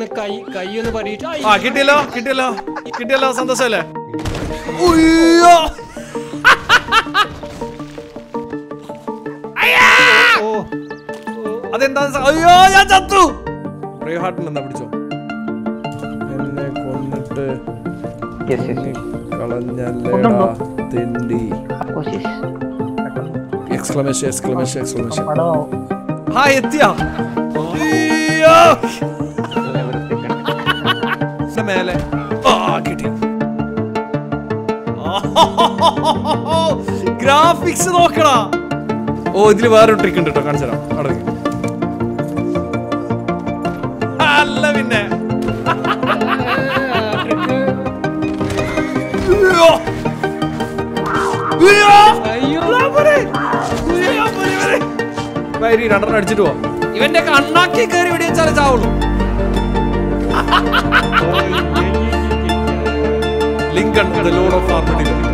ഒന്ന് കൈ കൈ ഒന്ന് പരീക്ഷ ആ കിട്ടിയല്ലോ കിട്ടിയല്ലോ കിട്ടിയല്ലോ സന്തോഷമല്ലേ ഉയ്യോ. ഓ അതെന്താ സ- അയ്യോ ഞാൻ ചത്തു ബ്രേവ് ഹാർട്ടിൽ എന്താ പിടിച്ചോ എന്നെ കൊന്നിട്ട് യെസ് യെസ് കളഞ്ഞല്ലേടാ തെണ്ടി കോശിഷ് എക്സ്ക്ലമേഷൻ എക്സ്ക്ലമേഷൻ എക്സ്ക്ലമേഷൻ പടമാവും ഹാ എത്തിയാ അയ്യോ ഇത് മേലെ ആ കിട്ടി ഗ്രാഫിക്സ് നോക്കടാ ഓ ഇതില് വേറൊരു ട്രിക്ക് ഉണ്ട് കേട്ടോ കാണിച്ചു തരാം അവിടെ നിക്ക്. അല്ല പിന്നെ അയ്യോ. അയ്യോ. അയ്യോ ഇതാ പോരെ. അയ്യോ, പോരെ, പോരെ. വൈരി രണ്ടെണ്ണം അടിച്ചിട്ട് പോവാം ഇവന്റെ കണ്ണാക്കി കയറി വെടിവെച്ചാലേ ചാവുള്ളൂ ലിങ്കൺ ദ ലോഡ് ഓഫ് ആർമഡിലോ